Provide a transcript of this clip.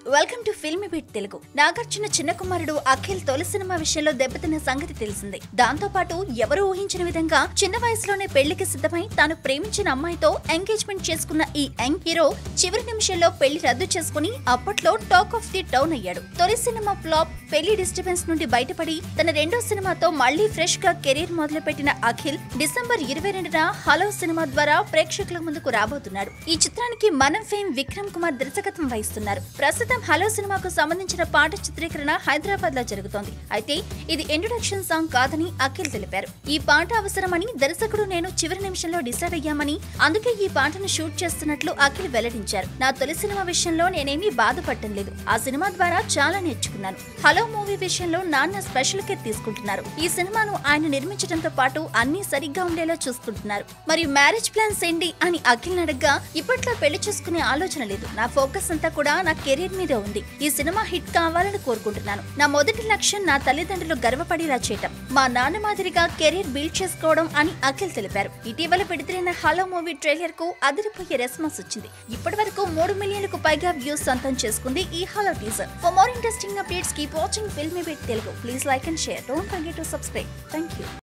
welcome to Filmibeat Telugu Nagarjuna చిన్న కుమారుడు అఖిల్ తొలి సినిమా విషయంలో దెబ్బతిన్న సంగతి తెలిసిందే దాంతో పాటు ఎవరు ఊహించిన విధంగా చిన్న వయసులోనే పెళ్లికి సిద్ధమై తాను ప్రేమించిన అమ్మాయితో ఎంగేజ్మెంట్ చేసుకున్న ఈ యంగ్ హీరో చివరి నిమిషంలో పెళ్లి రద్దు చేసుకుని అప్పట్లో టాక్ ఆఫ్ ది టౌన్ అయ్యాడు తొలి సినిమా ఫ్లాప్ పెళ్లి డిస్టర్బెన్స్ నుండి బయటపడి తన రెండో సినిమాతో మళ్లీ ఫ్రెష్ గా కెరీర్ మొదలుపెట్టిన అఖిల్ డిసెంబర్ ఇరవై రెండున హలో సినిమా ద్వారా ప్రేక్షకుల ముందుకు రాబోతున్నాడు ఈ చిత్రానికి మనం ఫేమ్ విక్రమ్ కుమార్ దర్శకత్వం వహిస్తున్నారు ప్రస్తుతం హలో సినిమాకు సంబంధించిన పాట చిత్రీకరణ హైదరాబాద్ లో జరుగుతోంది అయితే ఇది ఇంట్రొడక్షన్ సాంగ్ కాదని అఖిల్ తెలిపారు ఈ పాట అవసరమని దర్శకుడు నేను చివరి నిమిషంలో డిసైడ్ అయ్యామని అందుకే ఈ పాటను షూట్ చేస్తున్నట్లు అఖిల్ వెల్లడించారు నా తొలి సినిమా విషయంలో నేనేమీ బాధపడటం లేదు ఆ సినిమా ద్వారా చాలా నేర్చుకున్నాను హలో మూవీ విషయంలో నాన్న స్పెషల్ కేర్ తీసుకుంటున్నారు ఈ సినిమాను ఆయన నిర్మించడంతో పాటు అన్ని సరిగ్గా ఉండేలా చూసుకుంటున్నారు మరియు మ్యారేజ్ ప్లాన్స్ ఏంటి అని అఖిల్ అడగ్గా ఇప్పట్లో పెళ్లి చేసుకునే ఆలోచన లేదు నా ఫోకస్ అంతా కూడా నా కెరీర్ మీదే ఉంది ఈ సినిమా హిట్ కావాలని కోరుకుంటున్నాను నా మొదటి లక్ష్యం నా తల్లిదండ్రులు గర్వపడేలా చేయటం మా నాన్న మాదిరిగా కెరీర్ బిల్డ్ చేసుకోవడం అని అఖిల్ తెలిపారు ఇటీవల విడుదలైన హలో మూవీ ట్రైలర్ కు అదిరిపోయే రెస్పాన్స్ వచ్చింది ఇప్పటి వరకు మూడు మిలియన్లకు పైగా వ్యూస్ సొంతం చేసుకుంది ఈ Hello teaser for more interesting updates keep watching Filmibeat Telugu please like and share don't forget to subscribe thank you